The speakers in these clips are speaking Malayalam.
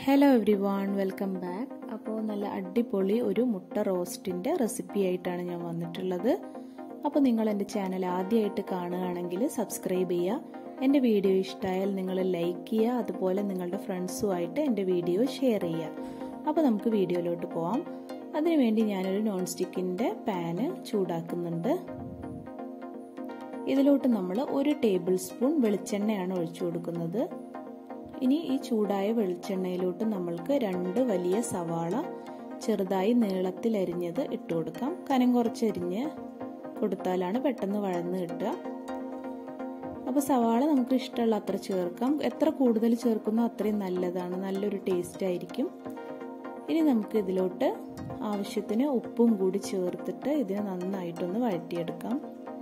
hello everyone welcome back അപ്പോൾ നല്ല അടിപൊളി ഒരു മുട്ട റോസ്റ്റിൻ്റെ റെസിപ്പി ആയിട്ടാണ് ഞാൻ വന്നിട്ടുള്ളത് അപ്പോൾ നിങ്ങൾ എൻ്റെ ചാനൽ ആദ്യമായിട്ട് കാണുകയാണെങ്കിൽ സബ്സ്ക്രൈബ് ചെയ്യുക എൻ്റെ വീഡിയോ ഇഷ്ടമായാൽ നിങ്ങൾ ലൈക്ക് ചെയ്യുക അതുപോലെ നിങ്ങളുടെ ഫ്രണ്ട്സുമായിട്ട് എൻ്റെ വീഡിയോ ഷെയർ ചെയ്യുക അപ്പോൾ നമുക്ക് വീഡിയോയിലോട്ട് പോവാം അതിനുവേണ്ടി ഞാനൊരു നോൺ സ്റ്റിക്കിൻ്റെ പാന് ചൂടാക്കുന്നുണ്ട് ഇതിലോട്ട് നമ്മൾ ഒരു ടേബിൾ സ്പൂൺ വെളിച്ചെണ്ണയാണ് ഒഴിച്ചു കൊടുക്കുന്നത് ഇനി ഈ ചൂടായ വെളിച്ചെണ്ണയിലോട്ട് നമ്മൾക്ക് രണ്ട് വലിയ സവാള ചെറുതായി നീളത്തിൽ അരിഞ്ഞത് ഇട്ട് കൊടുക്കാം കനം കുറച്ചരിഞ്ഞ് കൊടുത്താലാണ് പെട്ടെന്ന് വഴന്ന് കിട്ടുക അപ്പോൾ സവാള നമുക്ക് ഇഷ്ടമുള്ള അത്ര ചേർക്കാം എത്ര കൂടുതൽ ചേർക്കുന്നോ അത്രയും നല്ലതാണ് നല്ലൊരു ടേസ്റ്റ് ആയിരിക്കും ഇനി നമുക്ക് ഇതിലോട്ട് ആവശ്യത്തിന് ഉപ്പും കൂടി ചേർത്തിട്ട് ഇതിനെ നന്നായിട്ടൊന്ന് വഴറ്റിയെടുക്കാം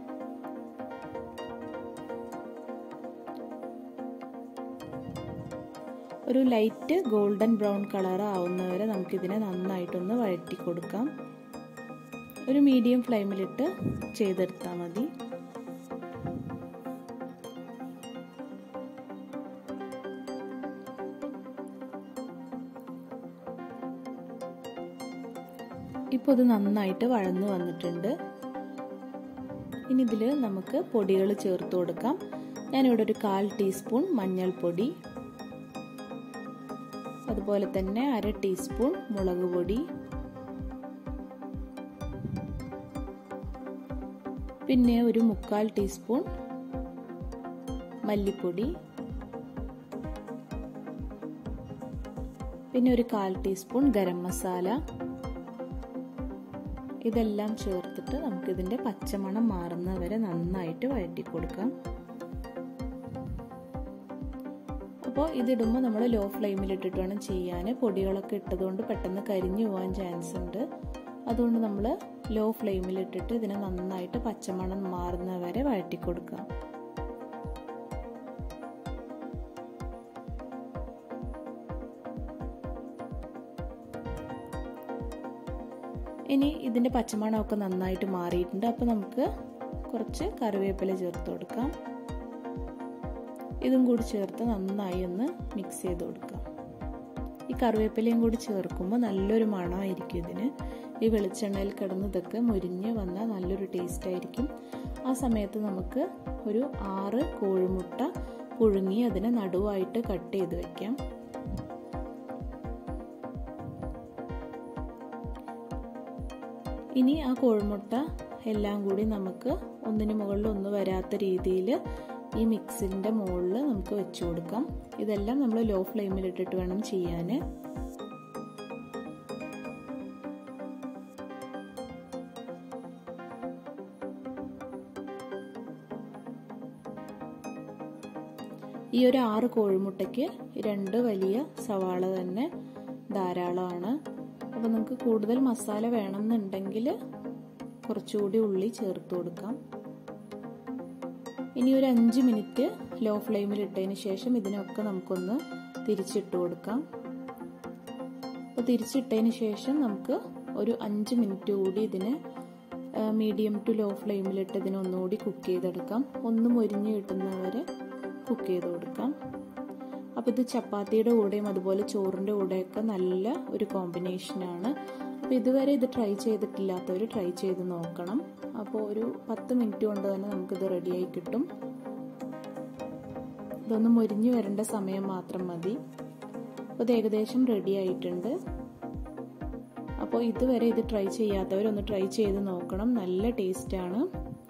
ഒരു ലൈറ്റ് ഗോൾഡൻ ബ്രൗൺ കളർ ആവുന്നവരെ നമുക്കിതിനെ നന്നായിട്ടൊന്ന് വഴറ്റി കൊടുക്കാം ഒരു മീഡിയം ഫ്ലെയിമിലിട്ട് ചെയ്തെടുത്താൽ മതി ഇപ്പോൾ ഇത് നന്നായിട്ട് വഴന്നു വന്നിട്ടുണ്ട് ഇനി ഇതിൽ നമുക്ക് പൊടികൾ ചേർത്ത് കൊടുക്കാം ഞാനിവിടെ ഒരു കാൽ ടീസ്പൂൺ മഞ്ഞൾപ്പൊടി അതുപോലെ തന്നെ അര ടീസ്പൂൺ മുളക് പൊടി പിന്നെ ഒരു മുക്കാൽ ടീസ്പൂൺ മല്ലിപ്പൊടി പിന്നെ ഒരു കാൽ ടീസ്പൂൺ ഗരം മസാല ഇതെല്ലാം ചേർത്തിട്ട് നമുക്കിതിൻ്റെ പച്ചമണം മാറുന്നവരെ നന്നായിട്ട് വഴറ്റി കൊടുക്കാം അപ്പോൾ ഇതിടുമ്പോൾ നമ്മൾ ലോ ഫ്ലെയിമിൽ ഇട്ടിട്ട് വേണം ചെയ്യാൻ പൊടികളൊക്കെ ഇട്ടതുകൊണ്ട് പെട്ടെന്ന് കരിഞ്ഞു പോകാൻ ചാൻസ് ഉണ്ട് അതുകൊണ്ട് നമ്മൾ ലോ ഫ്ലെയിമിൽ ഇട്ടിട്ട് ഇതിനെ നന്നായിട്ട് പച്ചമണം മാറുന്ന വരെ വഴറ്റി കൊടുക്കാം ഇനി ഇതിൻ്റെ പച്ചമണമൊക്കെ നന്നായിട്ട് മാറിയിട്ടുണ്ട് അപ്പോൾ നമുക്ക് കുറച്ച് കറിവേപ്പില ചേർത്ത് കൊടുക്കാം ഇതും കൂടി ചേർത്ത് നന്നായി ഒന്ന് മിക്സ് ചെയ്ത് കൊടുക്കാം ഈ കറിവേപ്പിലയും കൂടി ചേർക്കുമ്പോൾ നല്ലൊരു മണമായിരിക്കും ഇതിന് ഈ വെളിച്ചെണ്ണയിൽ കിടന്ന് ഇതൊക്കെ മുരിഞ്ഞ് വന്നാൽ നല്ലൊരു ടേസ്റ്റ് ആയിരിക്കും ആ സമയത്ത് നമുക്ക് ഒരു ആറ് കോഴിമുട്ട പുഴുങ്ങി അതിനെ നടുവായിട്ട് കട്ട് ചെയ്ത് വെക്കാം ഇനി ആ കോഴിമുട്ട എല്ലാം കൂടി നമുക്ക് ഒന്നിന് മുകളിൽ ഒന്ന് വരാത്ത രീതിയിൽ ഈ മിക്സിൻ്റെ മുകളിൽ നമുക്ക് വെച്ച് കൊടുക്കാം ഇതെല്ലാം നമ്മൾ ലോ ഫ്ലെയിമിൽ ഇട്ടിട്ട് വേണം ചെയ്യാൻ ഈ ഒരു ആറ് കോഴിമുട്ടയ്ക്ക് രണ്ട് വലിയ സവാള തന്നെ ധാരാളമാണ് അപ്പോൾ നിങ്ങൾക്ക് കൂടുതൽ മസാല വേണമെന്നുണ്ടെങ്കിൽ കുറച്ചുകൂടി ഉള്ളി ചേർത്ത് കൊടുക്കാം ഇനി ഒരു അഞ്ച് മിനിറ്റ് ലോ ഫ്ലെയിമിൽ ഇട്ടതിന് ശേഷം ഇതിനൊക്കെ നമുക്കൊന്ന് തിരിച്ചിട്ട് കൊടുക്കാം അപ്പോൾ തിരിച്ചിട്ടതിന് ശേഷം നമുക്ക് ഒരു അഞ്ച് മിനിറ്റ് കൂടി ഇതിനെ മീഡിയം ടു ലോ ഫ്ലെയിമിലിട്ട് ഇതിനെ ഒന്നുകൂടി കുക്ക് ചെയ്തെടുക്കാം ഒന്ന് മൊരിഞ്ഞ് കിട്ടുന്നവരെ കുക്ക് ചെയ്ത് കൊടുക്കാം അപ്പോൾ ഇത് ചപ്പാത്തിയുടെ കൂടെയും അതുപോലെ ചോറിൻ്റെ കൂടെയൊക്കെ നല്ല ഒരു കോമ്പിനേഷനാണ് അപ്പോൾ ഇതുവരെ ഇത് ട്രൈ ചെയ്തിട്ടില്ലാത്തവർ ട്രൈ ചെയ്ത് നോക്കണം അപ്പോൾ ഒരു പത്ത് മിനിറ്റ് കൊണ്ട് തന്നെ നമുക്കിത് റെഡിയായി കിട്ടും ഇതൊന്ന് മൊരിഞ്ഞു വരേണ്ട സമയം മാത്രം മതി അപ്പോൾ ഇത് ഏകദേശം റെഡി ആയിട്ടുണ്ട് അപ്പോൾ ഇതുവരെ ഇത് ട്രൈ ചെയ്യാത്തവരൊന്ന് ട്രൈ ചെയ്ത് നോക്കണം നല്ല ടേസ്റ്റാണ്